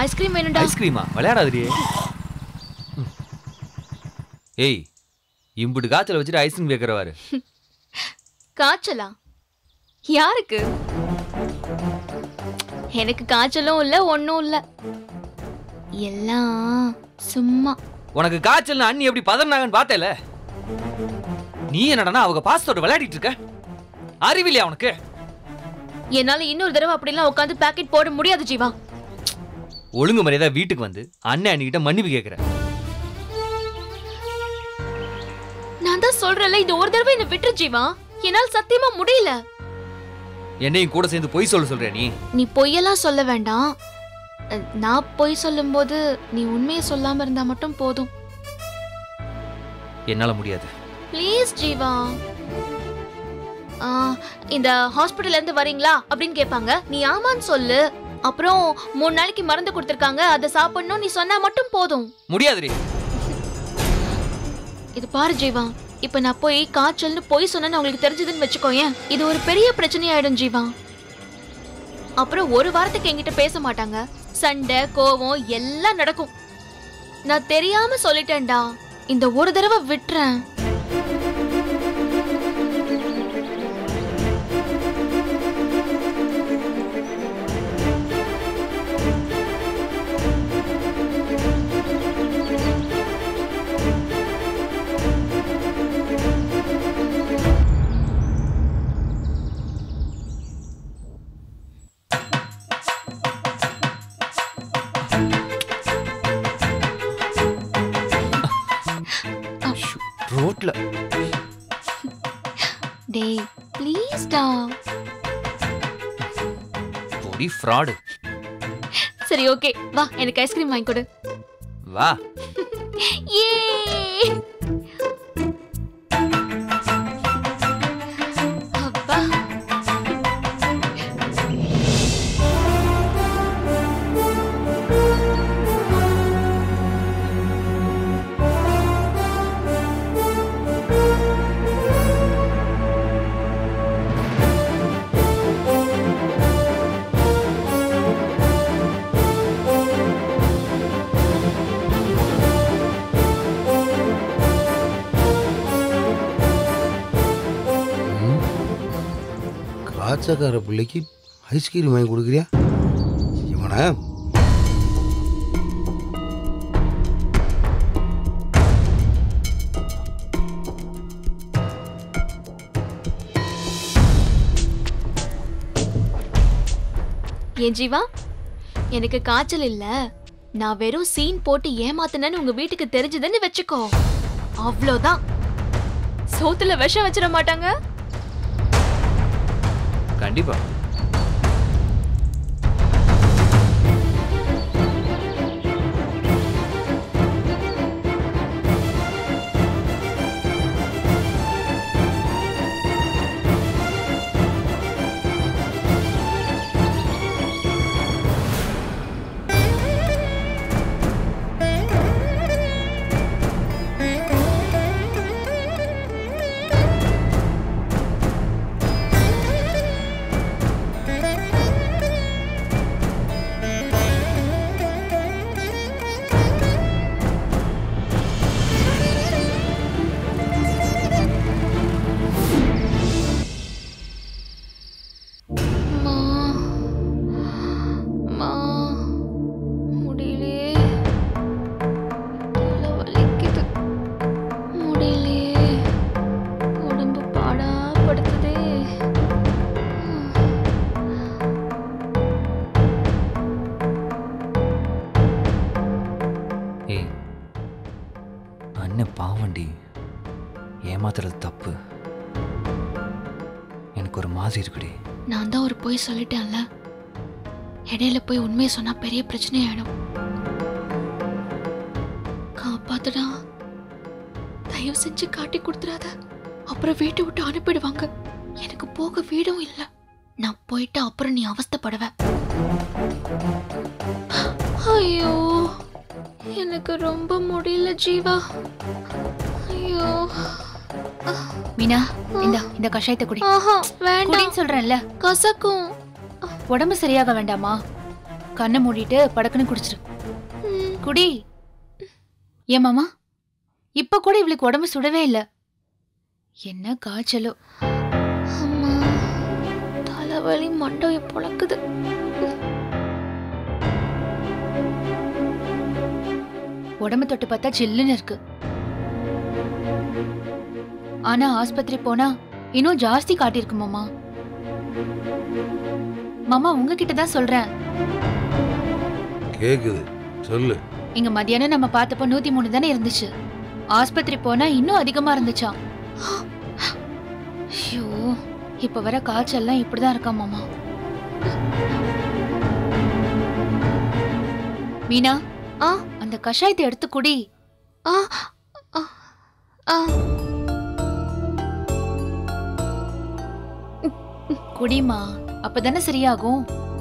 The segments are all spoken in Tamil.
ஐஸ்கிரீம் வேணும்டா ஐஸ்கிரீமா விளையாடாதீயே ஏய் இம்புட்டு காய்ச்சல வச்சுட்டு ஐஸ்கிரீம் கேட்கறவாரு காய்ச்சலா யாருக்கு எனக்கு காய்ச்சலும் இல்ல ஒண்ணும் இல்ல எல்லாம் சும்மா உனக்கு காய்ச்சல்னு அண்ணி எப்படி பதறினாங்கன்னு பார்த்தேல நீ என்னடனா அவங்க பாஸ்தோட விளையாடிட்டு இருக்க அறிவில்லையா உனக்கு என்னால இன்னொரு தடவை அப்படிலாம் உட்காந்து பாக்கெட் போட முடியாது ஜீவா ஒழுங்கு மரியாதை வீட்டுக்கு வந்து அண்ணன் அண்ணிக்கிட்ட மன்னிப்பு கேட்குற நான் தான் சொல்றேன்ல இந்த ஒரு தடவை என்ன விட்டுரு ஜீவா என்னால சத்தியமா முடியல என்னையும் கூட சேர்ந்து பொய் சொல்ல சொல்ற நீ நீ பொய்யெல்லாம் சொல்ல வேண்டாம் அஹ், நான் பொய் சொல்லும்போது நீ உண்மையை சொல்லாம இருந்தா மட்டும் போதும் என்னால முடியாது ப்ளீஸ் ஜீவா ஆ, இந்த ஹாஸ்பிட்டல்ல இருந்து வரீங்களா அப்படின்னு கேட்பாங்க நீ ஆமான்னு சொல்லு அப்புறம் மூணு நாளைக்கு மருந்து கொடுத்துருக்காங்க அதை சாப்பிடணும் நீ சொன்னா மட்டும் போதும் முடியாதுடி இது பாரு ஜீவா இப்ப நான் போய் காய்ச்சல்னு பொய் சொன்னேன்னு உங்களுக்கு தெரிஞ்சதுன்னு வச்சுக்கோயேன் இது ஒரு பெரிய பிரச்சனையாயிடும் ஜீவா அப்புறம் ஒரு வாரத்துக்கு என்கிட்ட பேச மாட்டாங்க சண்டை கோவம் எல்லாம் நடக்கும் நான் தெரியாம சொல்லிட்டேன்டா இந்த ஒரு தடவை விட்டுறேன் ரோட்ல டேய் ப்ளீஸ் டா பொடி ஃப்ராடு சரி ஓகே வா எனக்கு ஐஸ்கிரீம் வாங்கி கொடு வா ஏ அப்பா காய்ச்சக்கார பிள்ளைக்கு ஐஸ்கிரீம் வாங்கி கொடுக்குறியா இவனை ஏன் ஜீவா எனக்கு காய்ச்சல் இல்ல நான் வெறும் சீன் போட்டு ஏமாத்தினேன்னு உங்க வீட்டுக்கு தெரிஞ்சதுன்னு வச்சுக்கோ அவ்வளோதான் சோத்துல விஷம் வச்சிட மாட்டாங்க கண்டிப்பா அம்மா. அம்மா. முடியலையே. தலை வலிக்குது. முடியலையே. உடம்பு பாடா படுத்துதே. ஏய் அண்ணன் பாவண்டி ஏமாத்துறது தப்பு எனக்கு ஒரு மாதிரி இருக்குடி நான் தான் ஒரு பொய் சொல்லிட்டேன்ல இடையில போய் உண்மையை சொன்னா பெரிய பிரச்சனை ஆயிடும் காப்பாத்துடா தயவு செஞ்சு காட்டி கொடுத்துறாத அப்புறம் வீட்டை விட்டு அனுப்பிடுவாங்க எனக்கு போக வீடும் இல்ல நான் போயிட்டு அப்புறம் நீ அவஸ்தைப்படுவ ஐயோ எனக்கு ரொம்ப முடியல ஜீவா ஐயோ மீனா இந்த இந்த கஷாயத்தை குடி ஆஹா வேண்டாம் குடின்னு சொல்றேன்ல கசக்கும் உடம்பு சரியாக வேண்டாமா கண்ணை மூடிட்டு படக்குன்னு குடிச்சிரு குடி ஏன் மாமா இப்ப கூட இவளுக்கு உடம்பு சுடவே இல்ல என்ன காய்ச்சலோ அம்மா தலைவலி மண்டைய பொழக்குது உடம்பு தொட்டு பார்த்தா சில்லுன்னு இருக்கு ஆனா ஆஸ்பத்திரி போனா இன்னும் ஜாஸ்தி காட்டியிருக்கு மாமா மாமா உங்ககிட்ட தான் சொல்றேன் கேக்குது சொல்லு இங்க மத்தியானம் நம்ம பார்த்தப்போ நூத்தி மூணு தானே இருந்துச்சு ஆஸ்பத்திரி போனா இன்னும் அதிகமா இருந்துச்சாம் ஐயோ இப்ப வர காய்ச்சல்லாம் இப்படிதான் இருக்கா மாமா மீனா ஆ அந்த கஷாயத்தை எடுத்து குடி ஆ ஆ, ஆ குடிமா அப்பதானே சரியாகும்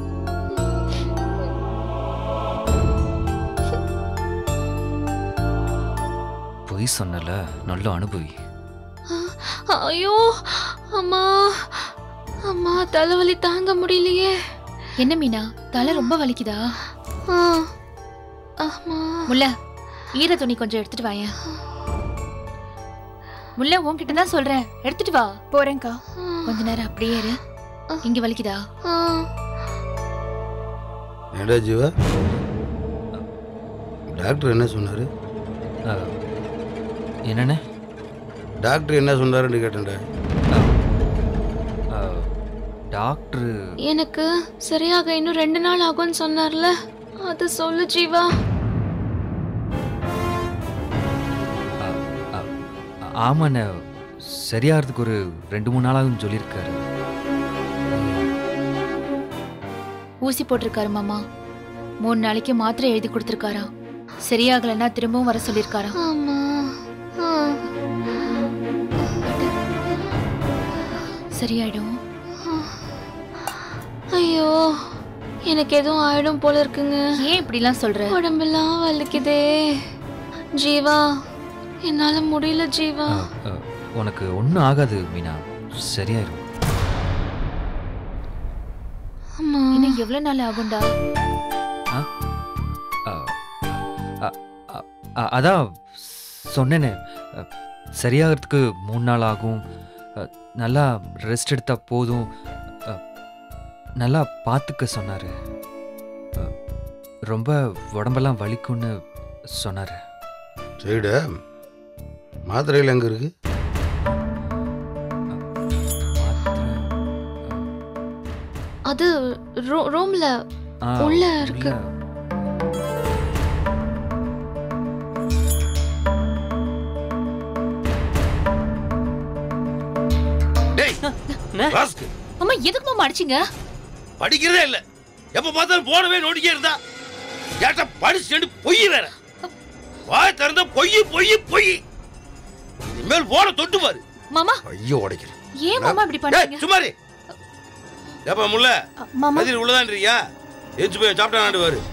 பொய் சொன்னல நல்ல அனுபவி ஐயோ அம்மா அம்மா தலைவலி தாங்க முடியலையே என்ன மீனா தலை ரொம்ப வலிக்குதா ஆ, அம்மா முல்ல ஈர துணி கொஞ்சம் எடுத்துட்டு வாயேன் முல்ல உன்கிட்ட தான் சொல்றேன் எடுத்துட்டு வா போறேன்க்கா கொஞ்ச நேரம் அப்படியே இரு இங்க வலிக்குதா ஆ, ஏடா ஜீவா டாக்டர் என்ன சொன்னாரு அஹ், என்னண்ணே டாக்டர் என்ன சொன்னாருன்னு கேட்டேன்டா அஹ், டாக்டரு எனக்கு சரியாக இன்னும் ரெண்டு நாள் ஆகும்னு சொன்னார்ல அது சொல்லு ஜீவா அஹ், அஹ், ஆமாண்ணே சரியாகிறதுக்கு ஒரு ரெண்டு மூணு நாளாகும் சொல்லியிருக்காரு ஊசி போட்டிருக்காரு மாமா மூணு நாளைக்கு மாத்திரை எழுதி கொடுத்துருக்காராம் சரியாகலைன்னா திரும்பவும் வர சொல்லியிருக்காராம் ஆமா ஆ, சரியாயிடும் ஐயோ எனக்கு எதுவும் ஆயிடும் போல இருக்குங்க ஏன் இப்படிலாம் சொல்ற உடம்பெல்லாம் வலிக்குதே ஜீவா என்னால முடியல ஜீவா அஹ், அஹ், உனக்கு ஒன்றும் ஆகாது மீனா சரியாயிரும் அம்மா இன்னும் எவ்வளவு நாள் ஆகும்டா அஹ், அஹ், அஹ், அஹ், அதான் சொன்னேனே அஹ், சரியாகிறதுக்கு மூணு நாள் ஆகும் அஹ், நல்லா ரெஸ்ட் எடுத்தா போதும் அஹ், நல்லா பார்த்துக்க சொன்னார் ரொம்ப உடம்பெல்லாம் வலிக்கும்னு சொன்னார் சரிடா மாத்திரைகள் எங்கே இருக்கு அது ரூ- ரூம்ல உள்ள இருக்கு. டேய் ராஸ்க்கு அம்மா எதுக்கு மாமா அடிச்சீங்க படிக்கிறதே இல்ல எப்ப பார்த்தாலும் போனவே நோண்டிக்கே இருந்தா கேட்டா படிச்சுட்டு பொய் வேற வாய் திறந்த பொய் பொய் பொய் இனிமேல் போன தொட்டு பாரு மாமா ஐயோ உடைக்கிறேன் ஏன் மாமா இப்படி டேய் பண்றீங்க சுமாரி ஏப்பா முல்ல மாமா பதில் உள்ளதான் இருக்கியா எச்சு போய் சாப்பிட்டா நாடு வாரு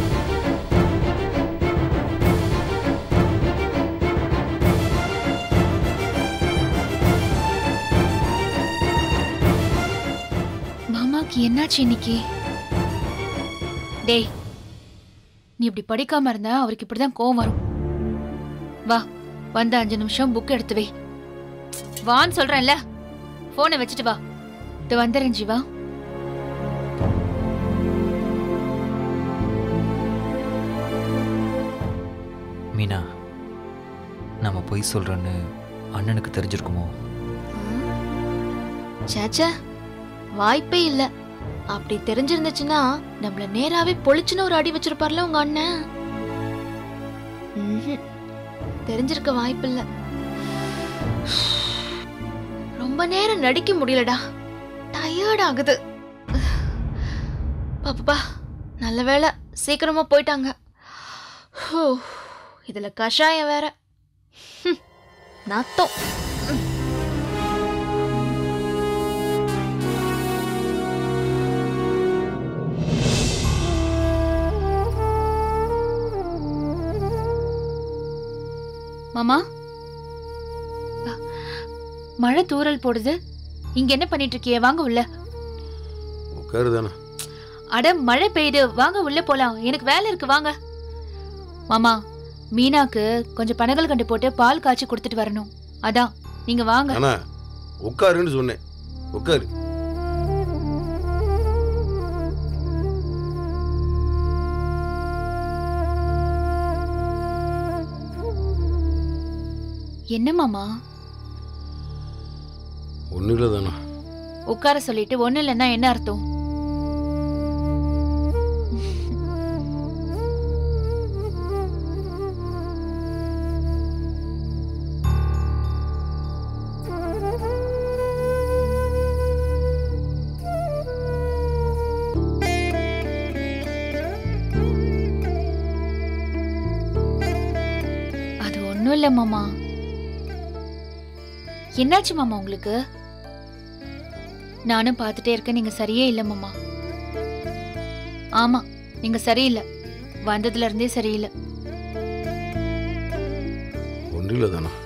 மாமாக்கு என்னாச்சு இன்னைக்கு டேய் நீ இப்படி படிக்காம இருந்தா அவருக்கு இப்படிதான் கோவம் வரும் வா வந்த அஞ்சு நிமிஷம் புக் எடுத்து வை வான்னு சொல்றேன்ல போனை வச்சுட்டு வா இது வந்துடுறேன் ஜீவா மீனா நம்ம பொய் சொல்கிறோன்னு அண்ணனுக்கு தெரிஞ்சிருக்குமோ சேச்சே வாய்ப்பே இல்ல அப்படி தெரிஞ்சிருந்துச்சுன்னா நம்மள நேராவே பொழிச்சுன்னு ஒரு அடி வச்சிருப்பார்ல உங்க அண்ணன் ம்ஹும். தெரிஞ்சிருக்க வாய்ப்பில்ல ரொம்ப நேரம் நடிக்க முடியலடா டயர்ட் ஆகுது பாப்பா நல்ல வேளை சீக்கிரமா போயிட்டாங்க ஹூ, இதுல கஷாயம் வேற ஹம், நாத்தம் மாமா அ, மழை தூறல் போடுது இங்க என்ன பண்ணிட்டு இருக்கிய வாங்க உள்ள உட்காரு தானே அட மழை பெய்யுது வாங்க உள்ள போலாம் எனக்கு வேலை இருக்கு வாங்க மாமா மீனாக்கு கொஞ்சம் பனகல் கண்டு போட்டு பால் காய்ச்சி கொடுத்துட்டு வரணும் அதான் நீங்க வாங்க ஆனா உட்காருன்னு சொன்னேன் உட்காரு என்ன மாமா ஒன்றும் இல்லை தானே உட்கார சொல்லிட்டு ஒண்ணு இல்லைன்னா என்ன அர்த்தம் அது ஒண்ணும் இல்ல மாமா என்னாச்சு மாமா உங்களுக்கு நானும் பார்த்துட்டே இருக்கேன் நீங்க சரியே இல்ல மாமா ஆமா நீங்க சரியில்லை வந்ததுல இருந்தே சரியில்லை ஒன்றும் இல்லை தானே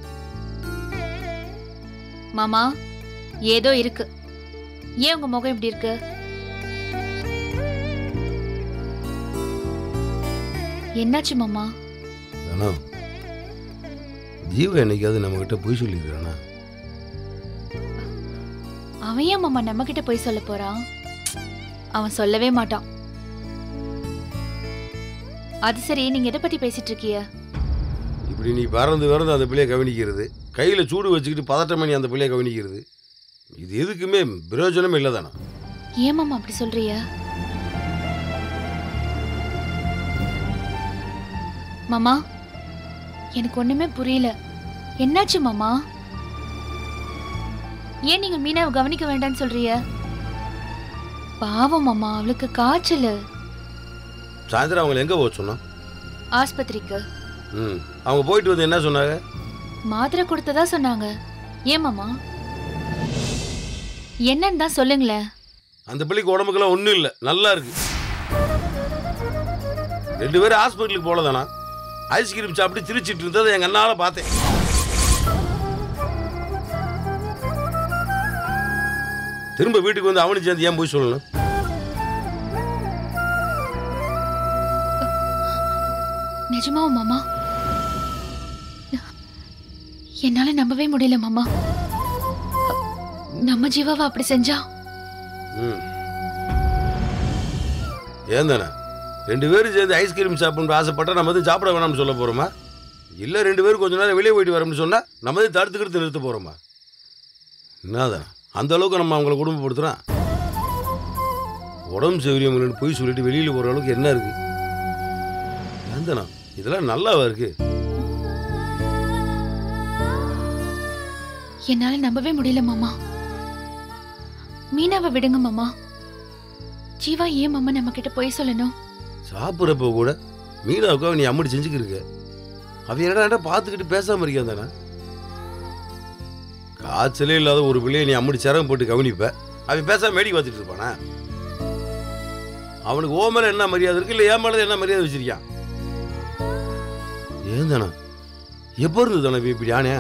மாமா ஏதோ இருக்கு ஏன் உங்க முகம் இப்படி இருக்கு என்னாச்சு மாமா தானே ஜீவா என்னைக்காவது நம்மக்கிட்ட பொய் சொல்லியிருக்கானா அவன் ஏன் மாமா நம்ம கிட்ட போய் சொல்ல போறான் அவன் சொல்லவே மாட்டான் அது சரி நீங்க எதை பத்தி பேசிட்டு இருக்கீங்க இப்படி நீ பறந்து பறந்து அந்த பிள்ளைய கவனிக்கிறது கையில் சூடு வச்சுக்கிட்டு பதட்டம் பண்ணி அந்த பிள்ளைய கவனிக்கிறது இது எதுக்குமே பிரயோஜனமே இல்லை தானே ஏன் மாமா அப்படி சொல்றிய மாமா எனக்கு ஒண்ணுமே புரியல என்னாச்சு மாமா ஏன் நீங்க மீனாவை கவனிக்க வேண்டாம்னு சொல்றிய பாவம் மாமா அவளுக்கு காய்ச்சல் சாயந்தரம் அவங்களை எங்கே போக சொன்னோம் ஆஸ்பத்திரிக்கு ம் அவங்க போயிட்டு வந்து என்ன சொன்னாங்க மாத்திரை கொடுத்ததா சொன்னாங்க ஏன் மாமா என்னன்னு தான் சொல்லுங்களேன் அந்த பிள்ளைக்கு உடம்புக்கெல்லாம் ஒன்றும் இல்லை நல்லா இருக்கு ரெண்டு பேரும் ஹாஸ்பிட்டலுக்கு போல தானா ஐஸ்கிரீம் சாப்பிட்டு சிரிச்சிட்டு இருந்ததை எங்கள் அண்ணால பார்த்தேன் திரும்ப வீட்டுக்கு வந்து அவனு சேர்ந்து ஏன் போய் சொல்லணும் நிஜமாவா மாமா என்னால நம்பவே முடியல மாமா நம்ம ஜீவாவை அப்படி செஞ்சா ம் ஏன் தானே ரெண்டு பேரும் சேர்ந்து ஐஸ்கிரீம் சாப்பிடணும்னு ஆசைப்பட்டா நம்ம வந்து சாப்பிட வேணாம்னு சொல்ல போகிறோமா இல்லை ரெண்டு பேரும் கொஞ்ச நேரம் வெளியே போயிட்டு வரோம்னு சொன்னால் நம்ம வந்து தடுத்துக்கிட்டு நிறுத்த போகிறோமா என்னதானே அந்த அளவுக்கு நம்ம அவங்கள குடும்பப்படுத்துகிறோம் உடம்பு சௌகரியம் போய் சொல்லிட்டு வெளியில் போகிற அளவுக்கு என்ன இருக்கு ஏந்தனா இதெல்லாம் நல்லாவா இருக்கு என்னால நம்பவே முடியல மாமா மீனாவை விடுங்க மாமா ஜீவா ஏன் மாமா நம்ம கிட்ட போய் சொல்லணும் சாப்பிட்றப்ப கூட மீனாவுக்காக நீ அம்மடி செஞ்சுக்கிருக்க அவ என்னடா பார்த்துக்கிட்டு பேசாம இருக்கான் தானே காய்ச்சலே இல்லாத ஒரு பிள்ளைய நீ அம்மடி சிரமம் போட்டு கவனிப்ப அவன் பேசாம வேடிக்கை பார்த்துட்டு இருப்பானா அவனுக்கு ஓ மேல என்ன மரியாதை இருக்கு இல்லை என் மேல என்ன மரியாதை வச்சிருக்கான் ஏன் தானே எப்போ இருந்து தானே இவன் இப்படி ஆனே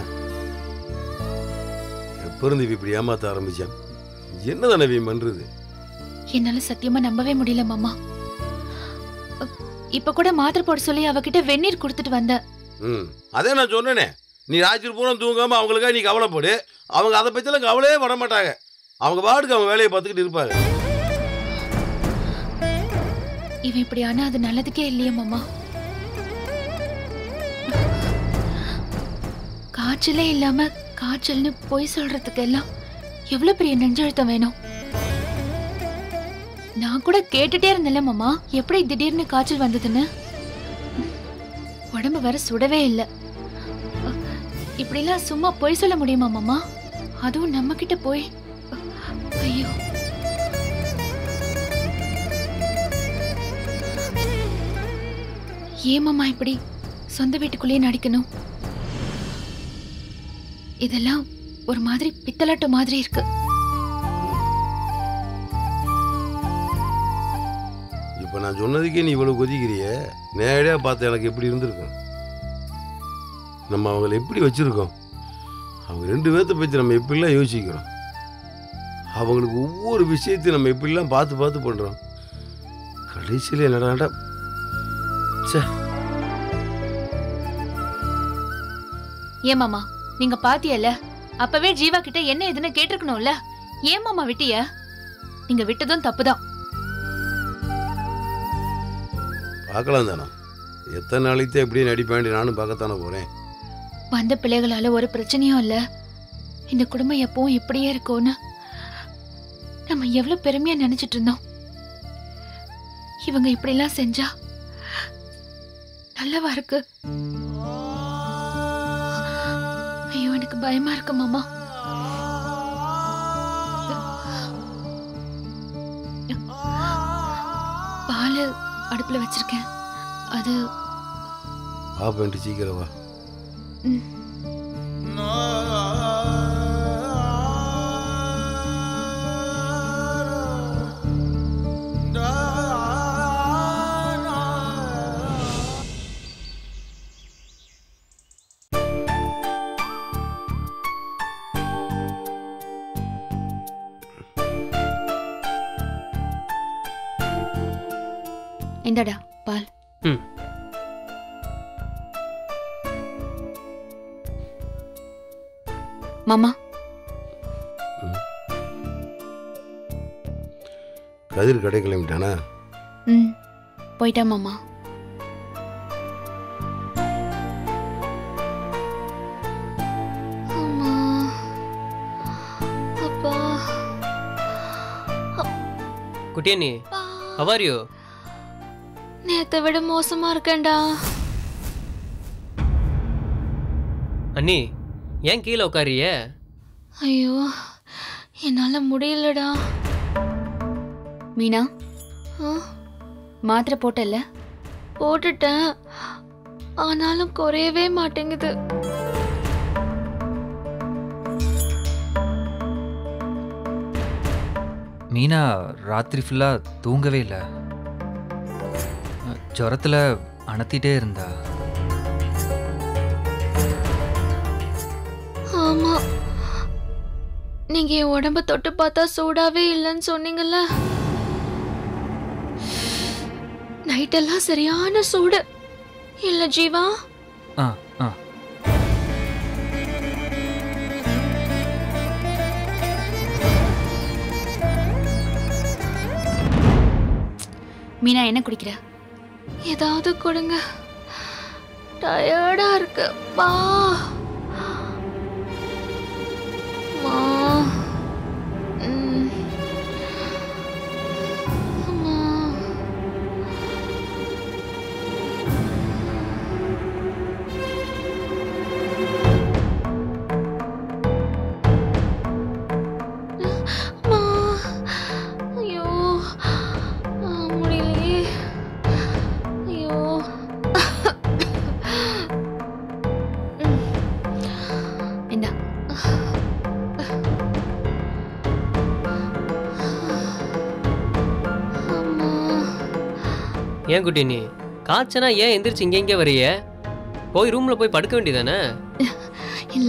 எப்போ இருந்து இவன் இப்படி ஏமாத்த ஆரம்பிச்சான் என்ன தானே இவன் பண்றது என்னால சத்தியமா நம்பவே முடியல மாமா அ, இப்ப கூட மாத்திரை போட சொல்லி அவகிட்ட வெந்நீர் கொடுத்துட்டு வந்தேன் ம் அதே நான் சொன்னேனே நீ ராத்திரி பூரா தூங்காம அவங்களுக்காக நீ கவலைப்படு அவங்க அதை பற்றிலாம் கவலையே பட மாட்டாங்க அவங்க பாட்டுக்கு அவங்க வேலையை பார்த்துக்கிட்டு இருப்பாங்க இவன் இப்படி ஆனா அது நல்லதுக்கே இல்லையே மாமா காய்ச்சலே இல்லாம காய்ச்சல்னு பொய் சொல்றதுக்கு எல்லாம் எவ்வளவு பெரிய நெஞ்செழுத்தம் வேணும் நான் கூட கேட்டுட்டே இருந்தேன்ல மாமா எப்படி திடீர்னு காய்ச்சல் வந்ததுன்னு உடம்பு வேற சுடவே இல்லை இப்படிலாம் சும்மா பொய் சொல்ல முடியுமா மாமா அதுவும் நம்ம கிட்ட போய் ஐயோ ஏமாமா இப்படி சொந்த வீட்டுக்குள்ளேயே நடிக்கணும் இதெல்லாம் ஒரு மாதிரி பித்தலாட்டம் மாதிரி இருக்கு இப்போ நான் சொன்னதுக்கே நீ இவ்வளவு கொதிக்கிறியே நேரடியாக பார்த்து எனக்கு எப்படி இருந்திருக்கும் நம்ம அவங்கள எப்படி வச்சிருக்கோம் அவங்க ரெண்டு பேர்த்த பற்றி நம்ம எப்படிலாம் யோசிக்கிறோம் அவங்களுக்கு ஒவ்வொரு விஷயத்தையும் நம்ம எப்படிலாம் பார்த்து பார்த்து பண்ணுறோம் கடைசியில் என்னடா சே ஏன் மாமா நீங்க பாத்தியல்ல அப்பவே ஜீவா கிட்ட என்ன ஏதுன்னு கேட்டிருக்கணும்ல ஏன் மாமா விட்டிய நீங்க விட்டதும் தப்புதான் பார்க்கலாம் தானே எத்தனை நாளைக்கு எப்படி நடிப்பேன் நானும் பார்க்கத்தானே போகிறேன் வந்த பிள்ளைகளால ஒரு பிரச்சனையும் இல்ல இந்த குடும்பம் எப்பவும் இப்படியே இருக்கும்னு நம்ம எவ்வளவு பெருமையா நினைச்சிட்டு இருந்தோம் இவங்க இப்படி எல்லாம் செஞ்சா நல்லவா இருக்கு ஐயோ எனக்கு பயமா இருக்கு மாமா பால் அடுப்புல வச்சிருக்கேன் அது பாப்பேன்ட்டு சீக்கிரம் வா ம். இந்தடா பால் ம். மாமா கதிர் கடை கிளம்பிட்டானா ம் போயிட்டா மாமா அம்மா அப்பா குட்டியண்ணி அப்பா. ஹவார் யூ நேத்தை விட மோசமா இருக்கேன்டா அண்ணி ஏன் கீழே உட்காரிய ஐயோ என்னால முடியலடா மீனா ஆ, மாத்திரை போட்டல்ல போட்டுட்டேன் ஆனாலும் குறையவே மாட்டேங்குது மீனா ராத்திரி ஃபுல்லாக தூங்கவே இல்லை ஜுரத்தில் அணத்திட்டே இருந்தா ஆமா நீங்க என் உடம்ப தொட்டு பார்த்தா சூடாவே இல்லைன்னு சொன்னீங்கல்ல நைட்டெல்லாம் சரியான சூடு இல்ல ஜீவா ஆ ஆ மீனா என்ன குடிக்கிற ஏதாவது கொடுங்க டயர்டா இருக்கு பா அம்மா. ம். அம்மா. அம்மா. ஐயோ ஆ, முடியலையே ஐயோ இந்தா அம்மா ஏன் குட்டியண்ணி காய்ச்சனா ஏன் எந்திரிச்சு இங்கே இங்கே வரிய போய் ரூமில் போய் படுக்க வேண்டியதானே இல்ல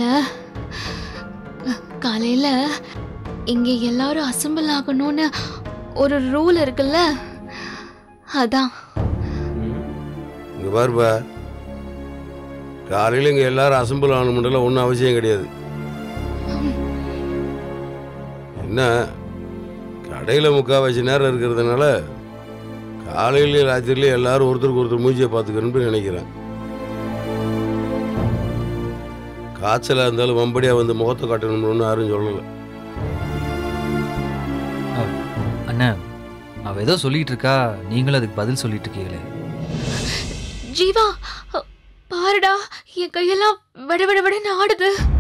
காலையில இங்க எல்லாரும் அசம்பிள் ஆகணும்னு ஒரு ரூல் இருக்குல்ல அதான் இங்கே பாருப்பா காலையில் இங்கே எல்லாரும் அசம்பிள் ஆகணுமெண்டெல்லாம் ஒன்றும் அவசியம் கிடையாது என்ன கடையில் முக்கால்வாசி நேரம் இருக்கிறதுனால காலையிலேயும் ராத்திரிலையும் எல்லாரும் ஒருத்தருக்கு ஒருத்தர் மூஞ்சியை பார்த்துக்கணும்னு நினைக்கிறேன் காய்ச்சலாக இருந்தாலும் வம்படியாக வந்து முகத்தை காட்டணும்னு ஒன்றும் யாரும் சொல்லலை அண்ணன் அவள் ஏதோ சொல்லிட்டு இருக்கா நீங்களும் அதுக்கு பதில் சொல்லிட்டு இருக்கீங்களே ஜீவா பாருடா என் கையெல்லாம் விட விட விடன்னு ஆடுது